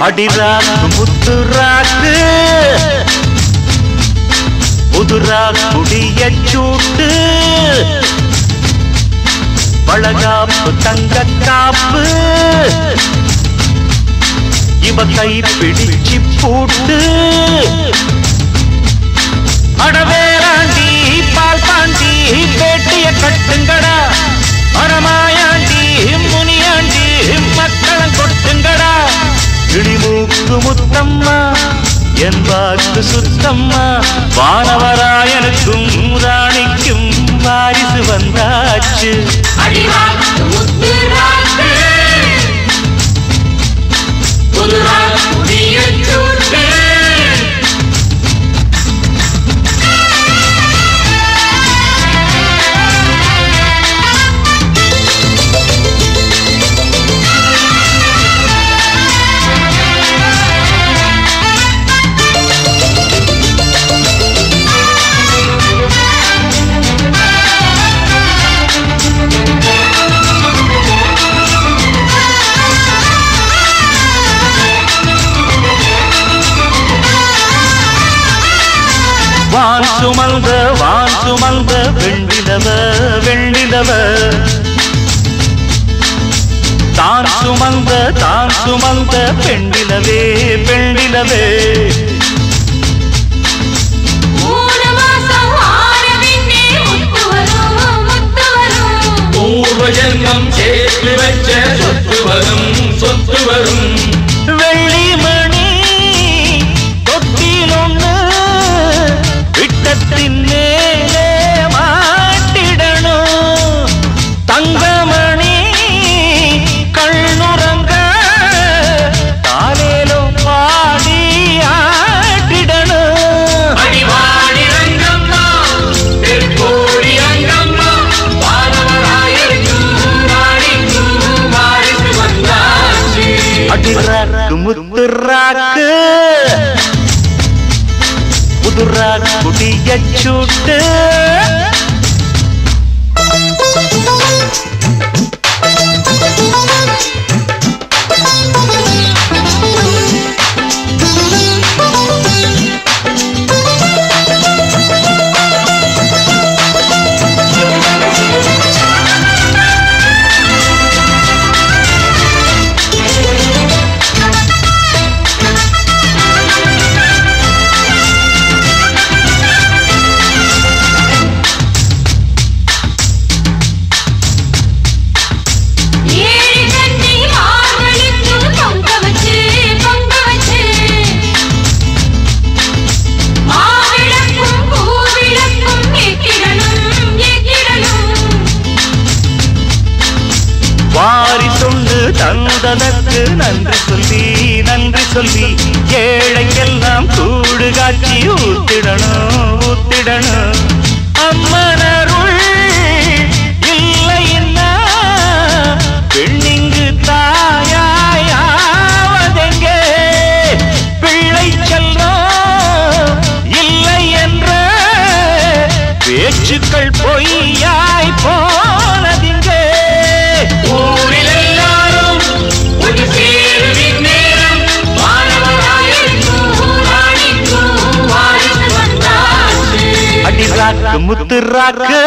அடிராக்கு முத்துராக்கு புதுரா குடிய சூட்டு பழகாப்பு தங்க காப்பு இவ கை பிடிச்சு பூட்டு அடவேராண்டி பால் பாண்டி பேட்டிய கட்டுங்கடா மரமாயாண்டி முனியாண்டி மக்களம் கொட்டுங்கடா இடிமூக்கு முத்தம்மா என் வாக்கு சுத்தம்மா வானவராயனுக்கும் ராணிக்கும் வாரிசு வந்தாச்சு அடிராக்கு முத்துராக்கு புதுராக்கு முடியச் சூட்டு வான் சுமந்த வான் சுமந்த வெண்ணிலவ வெண்ணிலவ தான் சுமந்த தான் சுமந்த பெண்ணிலவே பெண்ணிலவே மூணு மாசம் ஆற பின்னே முத்து வரும் முத்து வரும் பூர்வ ஜென்மம் சேர்த்து வச்ச சொத்து வரும் சொத்து வரும் வெள்ளிமணி தொட்டிலொன்னு விட்டத்தின் மேலே மாட்டிடணும் தங்கமணி கண்ணுறங்க தாலேலோ பாடி ஆட்டிடணும் அடிவாடி ரங்கம்மா தெற்கோடி ரங்கம்மா வானவராயருக்கும் ராணிக்கும் வாரிசு வந்தாச்சு அடிராக்கு முத்துராக்கு புதுரா குடிய சூட்டு ஏழு கண்ணி மார்கழிக்கு பொங்க வச்சு பொங்க வச்சு மாவிளக்கும் பூவிளக்கும் ஏக்கிடணும் ஏக்கிடணும் வாரி சொல்லு தந்ததற்கு நன்றி சொல்லி நன்றி சொல்லி ஏழைக்கெல்லாம் கூடு காட்சி ஊத்திடணும் ஊத்திடணும் அம்மனருள் இல்லைன்னா பெண்ணிங்கு தாயாயாவதெங்கே பிள்ளை செல்லம் இல்லை என்ற பேச்சுக்கள் பொய்யாய் போனதிங்கே ஊரில் எல்லாரும் ஒரு சேருவின் நேரம் வானவராயருக்கும் ராணிக்கும் வாரிசு வந்தாச்சு அடிராக்கு முத்துராக்கு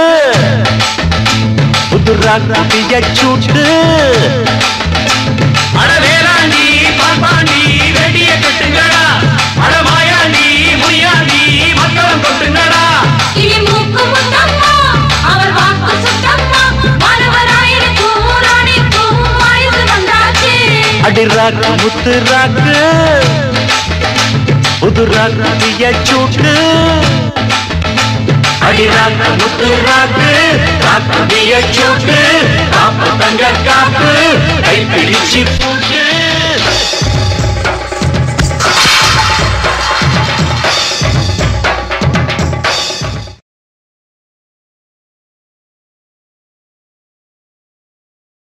புதுராக்கு சூட்டு அடவேலாண்டி பால்பாண்டி வெடிய கட்டுங்கடா அடமாயாண்டி முனியாண்டி மக்களம் கொட்டுங்கடா இனி மூக்கு முத்தம்மா அவர் வாக்கு சுத்தம்மா மாணவராயனுக்கும் ராணிக்கும் வாரிசு வந்தாச்சு அடிராக்கு முத்துராக்கு புதுராக்கு சூட்டு அடிராக்கு முத்துராக்கு ராக்கு சூட்டு காப்பு தங்க காப்பு கைப்பிடிச்சு